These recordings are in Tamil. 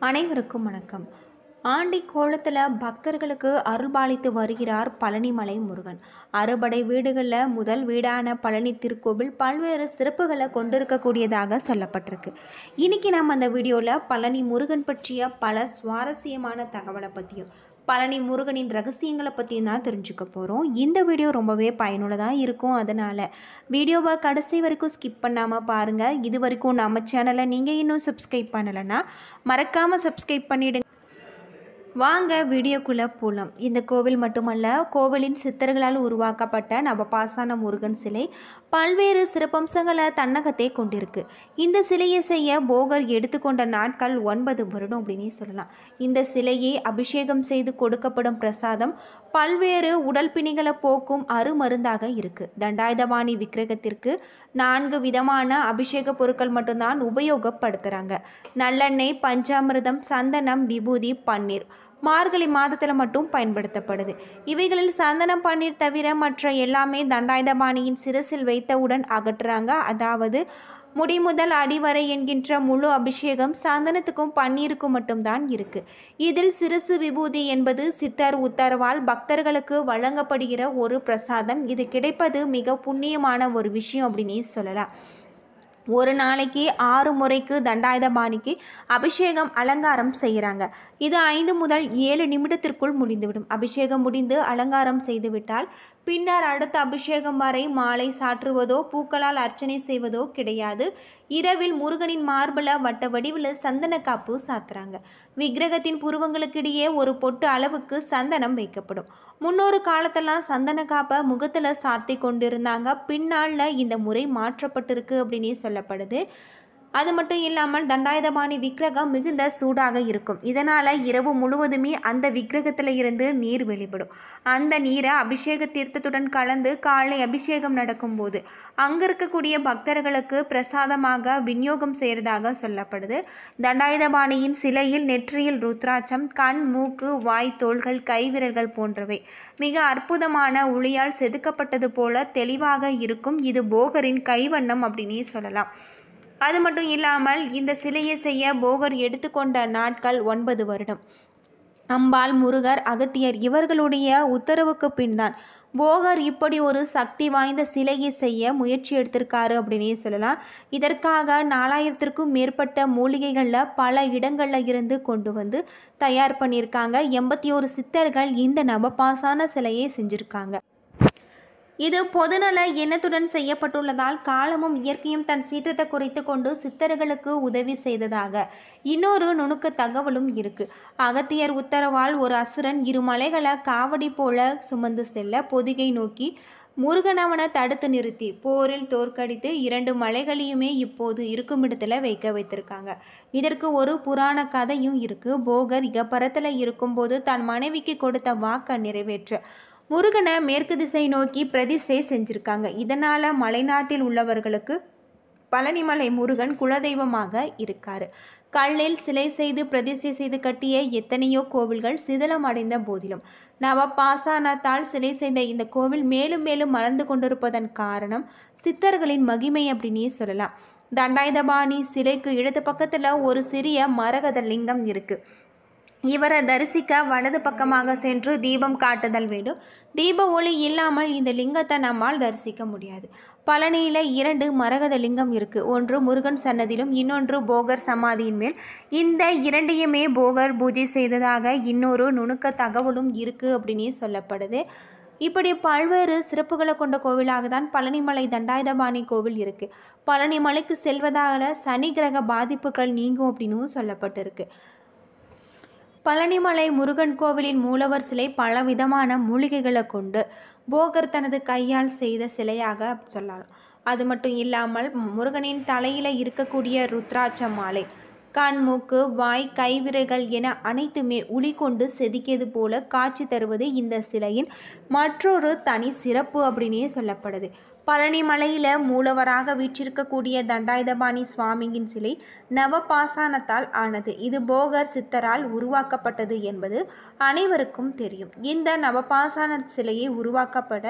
அனைவருக்கும் வணக்கம் ஆண்டி கோலத்தில் பக்தர்களுக்கு அருள்பாலித்து வருகிறார் பழனிமலை முருகன் அறுபடை வீடுகளில் முதல் வீடான பழனி திருக்கோவில் பல்வேறு சிறப்புகளை கொண்டிருக்கக்கூடியதாக சொல்லப்பட்டிருக்கு இன்னைக்கு நம்ம அந்த வீடியோவில் பழனி முருகன் பற்றிய பல சுவாரஸ்யமான தகவலை பற்றியும் பழனி முருகனின் ரகசியங்களை பற்றியும் தான் தெரிஞ்சுக்க போகிறோம் இந்த வீடியோ ரொம்பவே பயனுள்ளதாக இருக்கும் அதனால் வீடியோவை கடைசி வரைக்கும் ஸ்கிப் பண்ணாமல் பாருங்கள் இது வரைக்கும் நம்ம சேனலை நீங்கள் இன்னும் சப்ஸ்கிரைப் பண்ணலைன்னா மறக்காமல் சப்ஸ்கிரைப் பண்ணிவிடுங்க வாங்க வீடியோக்குள்ளே போகலாம் இந்த கோவில் மட்டுமல்ல கோவிலின் சித்தர்களால் உருவாக்கப்பட்ட நவபாசான முருகன் சிலை பல்வேறு சிறப்பம்சங்களை தன்னகத்தே கொண்டிருக்கு இந்த சிலையை செய்ய போகர் எடுத்துக்கொண்ட நாட்கள் ஒன்பது வருடம் அப்படின்னே சொல்லலாம் இந்த சிலையை அபிஷேகம் செய்து கொடுக்கப்படும் பிரசாதம் பல்வேறு உடல் பிணிகளை போக்கும் அருமருந்தாக இருக்கு தண்டாயுதபாணி விக்கிரகத்திற்கு நான்கு விதமான அபிஷேக பொருட்கள் மட்டும்தான் உபயோகப்படுத்துகிறாங்க நல்லெண்ணெய் பஞ்சாமிர்தம் சந்தனம் விபூதி பன்னீர் மார்கழி மாதத்தில் மட்டும் பயன்படுத்தப்படுது இவைகளில் சந்தனம் பன்னீர் தவிர மற்ற எல்லாமே தண்டாயுதபாணியின் சிரசில் வைத்தவுடன் அகற்றுறாங்க அதாவது முடி முதல் அடிவரை என்கின்ற முழு அபிஷேகம் சந்தனத்துக்கும் பன்னீருக்கும் மட்டும்தான் இருக்கு இதில் சிறுசு விபூதி என்பது சித்தர் உத்தரவால் பக்தர்களுக்கு வழங்கப்படுகிற ஒரு பிரசாதம் இது கிடைப்பது மிக புண்ணியமான ஒரு விஷயம் அப்படின்னே சொல்லலாம் ஒரு நாளைக்கு ஆறு முறைக்கு தண்டாயுதபாணிக்கு அபிஷேகம் அலங்காரம் செய்கிறாங்க இது ஐந்து முதல் ஏழு நிமிடத்திற்குள் முடிந்துவிடும் அபிஷேகம் முடிந்து அலங்காரம் செய்துவிட்டால் பின்னர் அடுத்த அபிஷேகம் வரை மாலை சாற்றுவதோ பூக்களால் அர்ச்சனை செய்வதோ கிடையாது இரவில் முருகனின் மார்பில் வட்ட வடிவில் சந்தன காப்பு சாத்துறாங்க விக்கிரகத்தின் புருவங்களுக்கிடையே ஒரு பொட்டு அளவுக்கு சந்தனம் வைக்கப்படும் முன்னொரு காலத்தெல்லாம் சந்தன காப்பை முகத்தில் சாத்தி கொண்டிருந்தாங்க பின்னாளில் இந்த முறை மாற்றப்பட்டிருக்கு அப்படின்னே சொல்லப்படுது அது மட்டும் இல்லாமல் தண்டாயுதபாணி விக்கிரகம் மிகுந்த சூடாக இருக்கும் இதனால் இரவு முழுவதுமே அந்த விக்கிரகத்தில் இருந்து நீர் வெளிப்படும் அந்த நீரை அபிஷேக தீர்த்தத்துடன் கலந்து காலை அபிஷேகம் நடக்கும்போது அங்கே இருக்கக்கூடிய பக்தர்களுக்கு பிரசாதமாக விநியோகம் செய்கிறதாக சொல்லப்படுது தண்டாயுதபாணியின் சிலையில் நெற்றியில் ருத்ராட்சம் கண் மூக்கு வாய் தோள்கள் கைவிரல்கள் போன்றவை மிக அற்புதமான ஒளியால் செதுக்கப்பட்டது போல தெளிவாக இருக்கும் இது போகரின் கைவண்ணம் அப்படின்னே சொல்லலாம் அது மட்டும் இல்லாமல் இந்த சிலையை செய்ய போகர் எடுத்துக்கொண்ட நாட்கள் ஒன்பது வருடம் அம்பாள் முருகர் அகத்தியர் இவர்களுடைய உத்தரவுக்கு பின்தான் போகர் இப்படி ஒரு சக்தி வாய்ந்த சிலையை செய்ய முயற்சி எடுத்திருக்காரு அப்படின்னே சொல்லலாம் இதற்காக நாலாயிரத்திற்கும் மேற்பட்ட மூலிகைகளில் பல இடங்களில் இருந்து கொண்டு வந்து தயார் பண்ணியிருக்காங்க எண்பத்தி ஒரு சித்தர்கள் இந்த நவபாசான சிலையை செஞ்சுருக்காங்க இது பொதுநல எண்ணத்துடன் செய்யப்பட்டுள்ளதால் காலமும் இயற்கையும் தன் சீற்றத்தை குறைத்து கொண்டு சித்தர்களுக்கு உதவி செய்ததாக இன்னொரு நுணுக்க தகவலும் இருக்கு அகத்தியர் உத்தரவால் ஒரு அசுரன் இரு மலைகளை காவடி போல சுமந்து செல்ல பொதிகை நோக்கி முருகன் அவனை தடுத்து நிறுத்தி போரில் தோற்கடித்து இரண்டு மலைகளையுமே இப்போது இருக்கும் இடத்துல வைக்க வைத்திருக்காங்க இதற்கு ஒரு புராண கதையும் இருக்கு போகர் இகப்பரத்தில் இருக்கும்போது தன் மனைவிக்கு கொடுத்த வாக்கை நிறைவேற்ற முருகனை மேற்கு திசை நோக்கி பிரதிஷ்டை செஞ்சுருக்காங்க இதனால் மலைநாட்டில் உள்ளவர்களுக்கு பழனிமலை முருகன் குலதெய்வமாக இருக்கார் கல்லில் சிலை செய்து பிரதிஷ்டை செய்து கட்டிய எத்தனையோ கோவில்கள் சிதிலம் அடைந்த போதிலும் நவ பாசானத்தால் சிலை செய்த இந்த கோவில் மேலும் மேலும் மறந்து கொண்டிருப்பதன் காரணம் சித்தர்களின் மகிமை அப்படின்னே சொல்லலாம் தண்டாயுதபாணி சிலைக்கு இடது பக்கத்தில் ஒரு சிறிய மரகத லிங்கம் இருக்குது இவரை தரிசிக்க வலது பக்கமாக சென்று தீபம் காட்டுதல் வேண்டும் தீப ஒளி இல்லாமல் இந்த லிங்கத்தை நம்மால் தரிசிக்க முடியாது பழனியில் இரண்டு மரகத லிங்கம் இருக்குது ஒன்று முருகன் சன்னதியிலும் இன்னொன்று போகர் சமாதியின் மேல் இந்த இரண்டையுமே போகர் பூஜை செய்ததாக இன்னொரு நுணுக்க தகவலும் இருக்குது அப்படின்னே சொல்லப்படுது இப்படி பல்வேறு சிறப்புகளை கொண்ட கோவிலாக தான் பழனிமலை தண்டாயுதபாணி கோவில் இருக்குது பழனிமலைக்கு செல்வதால் சனி கிரக பாதிப்புகள் நீங்கும் அப்படின்னும் சொல்லப்பட்டிருக்கு பழனிமலை முருகன் கோவிலின் மூலவர் சிலை பலவிதமான மூலிகைகளை கொண்டு போகர் தனது கையால் செய்த சிலையாக சொல்லலாம் அது மட்டும் இல்லாமல் முருகனின் தலையில் இருக்கக்கூடிய ருத்ராட்ச மாலை கண் மூக்கு வாய் கைவிரல்கள் என அனைத்துமே உளி கொண்டு செதுக்கியது போல காட்சி தருவது இந்த சிலையின் மற்றொரு தனி சிறப்பு அப்படின்னே சொல்லப்படுது பழனி மலையில் மூலவராக வீற்றிருக்கக்கூடிய தண்டாயுதபாணி சுவாமியின் சிலை நவபாசானத்தால் ஆனது இது போகர் சித்தரால் உருவாக்கப்பட்டது என்பது அனைவருக்கும் தெரியும் இந்த நவபாசான சிலையை உருவாக்கப்பட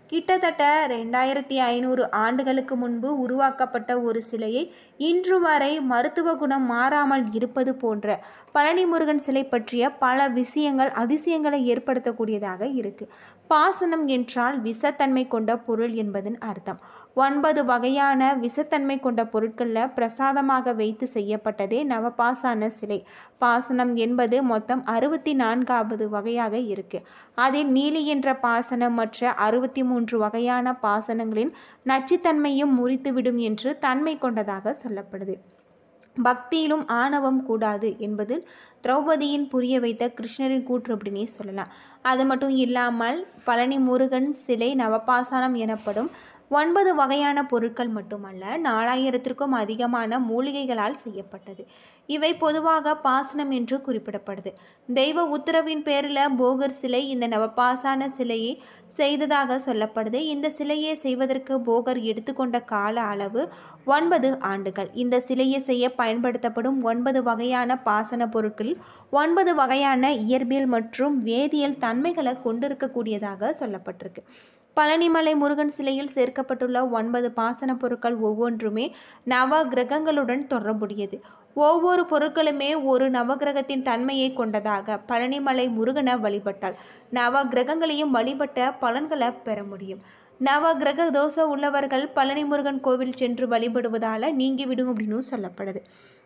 கிட்டத்தட்ட ரெண்டாயிரத்தி ஐநூறு ஆண்டுகளுக்கு முன்பு உருவாக்கப்பட்ட ஒரு சிலையை இன்று வரை மருத்துவ குணம் மாறாமல் இருப்பது போன்ற பழனி முருகன் சிலை பற்றிய பல விஷயங்கள் அதிசயங்களை ஏற்படுத்தக்கூடியதாக இருக்கு பாசனம் என்றால் விஷத்தன்மை கொண்ட பொருள் என்பதன் அர்த்தம் ஒன்பது வகையான விஷத்தன்மை கொண்ட பொருட்களில் பிரசாதமாக வைத்து செய்யப்பட்டதே நவபாசான சிலை பாசனம் என்பது மொத்தம் அறுபத்தி நான்காவது வகையாக இருக்கு அதில் நீலி என்ற பாசனம் மற்ற அறுபத்தி மூன்று வகையான பாசனங்களின் நச்சுத்தன்மையும் முறித்துவிடும் என்று தன்மை கொண்டதாக சொல்லப்படுது பக்தியிலும் ஆணவம் கூடாது என்பது திரௌபதியின் புரிய வைத்த கிருஷ்ணரின் கூற்று அப்படின்னே சொல்லலாம் அது மட்டும் இல்லாமல் பழனி முருகன் சிலை நவபாசானம் எனப்படும் ஒன்பது வகையான பொருட்கள் மட்டுமல்ல நாலாயிரத்திற்கும் அதிகமான மூலிகைகளால் செய்யப்பட்டது இவை பொதுவாக பாசனம் என்று குறிப்பிடப்படுது தெய்வ உத்தரவின் பேரில் போகர் சிலை இந்த நவபாசான சிலையை செய்ததாக சொல்லப்படுது இந்த சிலையை செய்வதற்கு போகர் எடுத்துக்கொண்ட கால அளவு ஒன்பது ஆண்டுகள் இந்த சிலையை செய்ய பயன்படுத்தப்படும் ஒன்பது வகையான பாசன பொருட்களில் ஒன்பது வகையான இயற்பியல் மற்றும் வேதியியல் தன்மைகளை கொண்டிருக்கக்கூடியதாக சொல்லப்பட்டிருக்கு பழனிமலை முருகன் சிலையில் சேர்க்கப்பட்டுள்ள ஒன்பது பாசன பொருட்கள் ஒவ்வொன்றுமே நவ கிரகங்களுடன் தொடர்புடையது ஒவ்வொரு பொருட்களுமே ஒரு நவகிரகத்தின் தன்மையை கொண்டதாக பழனிமலை முருகனை வழிபட்டால் நவ கிரகங்களையும் வழிபட்ட பலன்களை பெற முடியும் நவ கிரக தோஷம் உள்ளவர்கள் பழனி முருகன் கோவில் சென்று வழிபடுவதால் நீங்கிவிடும் அப்படின்னு சொல்லப்படுது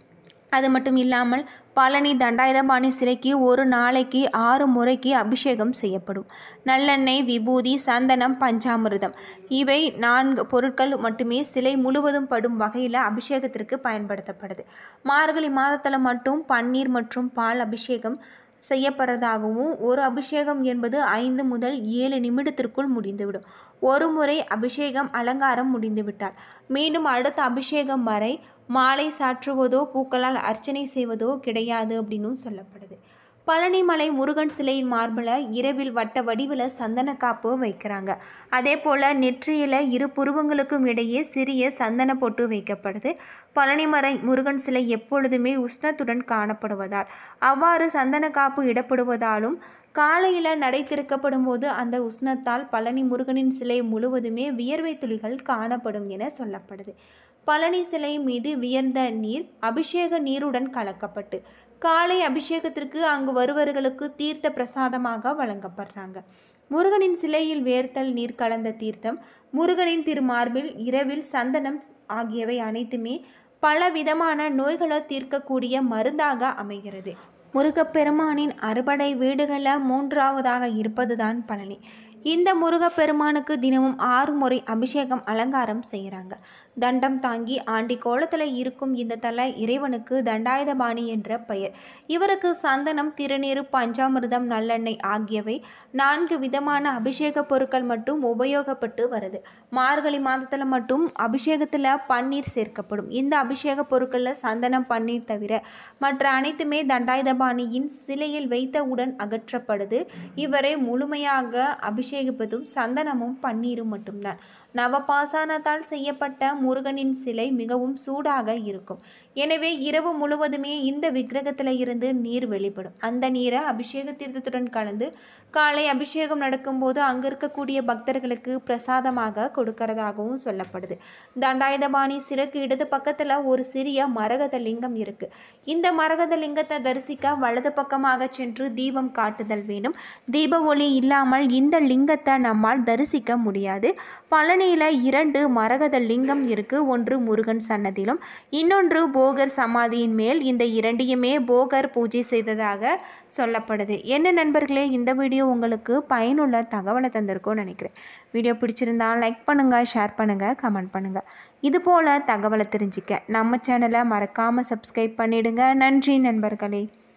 அது மட்டும் இல்லாமல் பழனி தண்டாயுதபாணி சிலைக்கு ஒரு நாளைக்கு ஆறு முறைக்கு அபிஷேகம் செய்யப்படும் நல்லெண்ணெய் விபூதி சந்தனம் பஞ்சாமிர்தம் இவை நான்கு பொருட்கள் மட்டுமே சிலை முழுவதும் படும் வகையில் அபிஷேகத்திற்கு பயன்படுத்தப்படுது மார்கழி மாதத்தில் மட்டும் பன்னீர் மற்றும் பால் அபிஷேகம் செய்யப்படுறதாகவும் ஒரு அபிஷேகம் என்பது ஐந்து முதல் ஏழு நிமிடத்திற்குள் முடிந்துவிடும் ஒரு முறை அபிஷேகம் அலங்காரம் முடிந்துவிட்டால் மீண்டும் அடுத்த அபிஷேகம் வரை மாலை சாற்றுவதோ பூக்களால் அர்ச்சனை செய்வதோ கிடையாது அப்படின்னும் சொல்லப்படுது பழனிமலை முருகன் சிலையின் மார்பில் இரவில் வட்ட வடிவில் சந்தன காப்பு வைக்கிறாங்க அதே போல் நெற்றியில் இரு புருவங்களுக்கும் இடையே சிறிய சந்தன பொட்டு வைக்கப்படுது பழனிமலை முருகன் சிலை எப்பொழுதுமே உஷ்ணத்துடன் காணப்படுவதால் அவ்வாறு சந்தன காப்பு இடப்படுவதாலும் காலையில் நடை திறக்கப்படும் போது அந்த உஷ்ணத்தால் பழனி முருகனின் சிலை முழுவதுமே வியர்வை துளிகள் காணப்படும் என சொல்லப்படுது பழனி சிலை மீது வியர்ந்த நீர் அபிஷேக நீருடன் கலக்கப்பட்டு காலை அபிஷேகத்திற்கு அங்கு வருவர்களுக்கு தீர்த்த பிரசாதமாக வழங்கப்படுறாங்க முருகனின் சிலையில் வேர்த்தல் நீர் கலந்த தீர்த்தம் முருகனின் திருமார்பில் இரவில் சந்தனம் ஆகியவை அனைத்துமே பல விதமான நோய்களை தீர்க்கக்கூடிய மருந்தாக அமைகிறது முருகப்பெருமானின் அறுபடை வீடுகளில் மூன்றாவதாக இருப்பதுதான் பழனி இந்த முருகப்பெருமானுக்கு தினமும் ஆறு முறை அபிஷேகம் அலங்காரம் செய்கிறாங்க தண்டம் தாங்கி ஆண்டி கோலத்தில் இருக்கும் இந்த தலை இறைவனுக்கு தண்டாயுதபாணி என்ற பெயர் இவருக்கு சந்தனம் திருநீறு பஞ்சாமிர்தம் நல்லெண்ணெய் ஆகியவை நான்கு விதமான அபிஷேக பொருட்கள் மட்டும் உபயோகப்பட்டு வருது மார்கழி மாதத்தில் மட்டும் அபிஷேகத்தில் பன்னீர் சேர்க்கப்படும் இந்த அபிஷேக பொருட்களில் சந்தனம் பன்னீர் தவிர மற்ற அனைத்துமே தண்டாயுதபாணியின் சிலையில் வைத்தவுடன் அகற்றப்படுது இவரை முழுமையாக அபிஷேகிப்பதும் சந்தனமும் பன்னீரும் மட்டும்தான் நவபாசானத்தால் செய்யப்பட்ட முருகனின் சிலை மிகவும் சூடாக இருக்கும் எனவே இரவு முழுவதுமே இந்த விக்கிரகத்தில் இருந்து நீர் வெளிப்படும் அந்த நீரை அபிஷேக தீர்த்தத்துடன் கலந்து காலை அபிஷேகம் நடக்கும்போது அங்கே இருக்கக்கூடிய பக்தர்களுக்கு பிரசாதமாக கொடுக்கறதாகவும் சொல்லப்படுது தண்டாயுதபாணி சிலைக்கு இடது பக்கத்தில் ஒரு சிறிய மரகத லிங்கம் இருக்கு இந்த மரகத லிங்கத்தை தரிசிக்க வலது பக்கமாக சென்று தீபம் காட்டுதல் வேணும் தீப ஒளி இல்லாமல் இந்த லிங்கத்தை நம்மால் தரிசிக்க முடியாது பழனியில் இரண்டு மரகத லிங்கம் இருக்கு ஒன்று முருகன் சன்னதியிலும் இன்னொன்று போகர் சமாதியின் மேல் இந்த இரண்டையுமே போகர் பூஜை செய்ததாக சொல்லப்படுது என்ன நண்பர்களே இந்த வீடியோ உங்களுக்கு பயனுள்ள தகவலை தந்திருக்கும்னு நினைக்கிறேன் வீடியோ பிடிச்சிருந்தா லைக் பண்ணுங்கள் ஷேர் பண்ணுங்கள் கமெண்ட் பண்ணுங்கள் இது போல் தகவலை தெரிஞ்சுக்க நம்ம சேனலை மறக்காமல் சப்ஸ்கிரைப் பண்ணிடுங்க நன்றி நண்பர்களே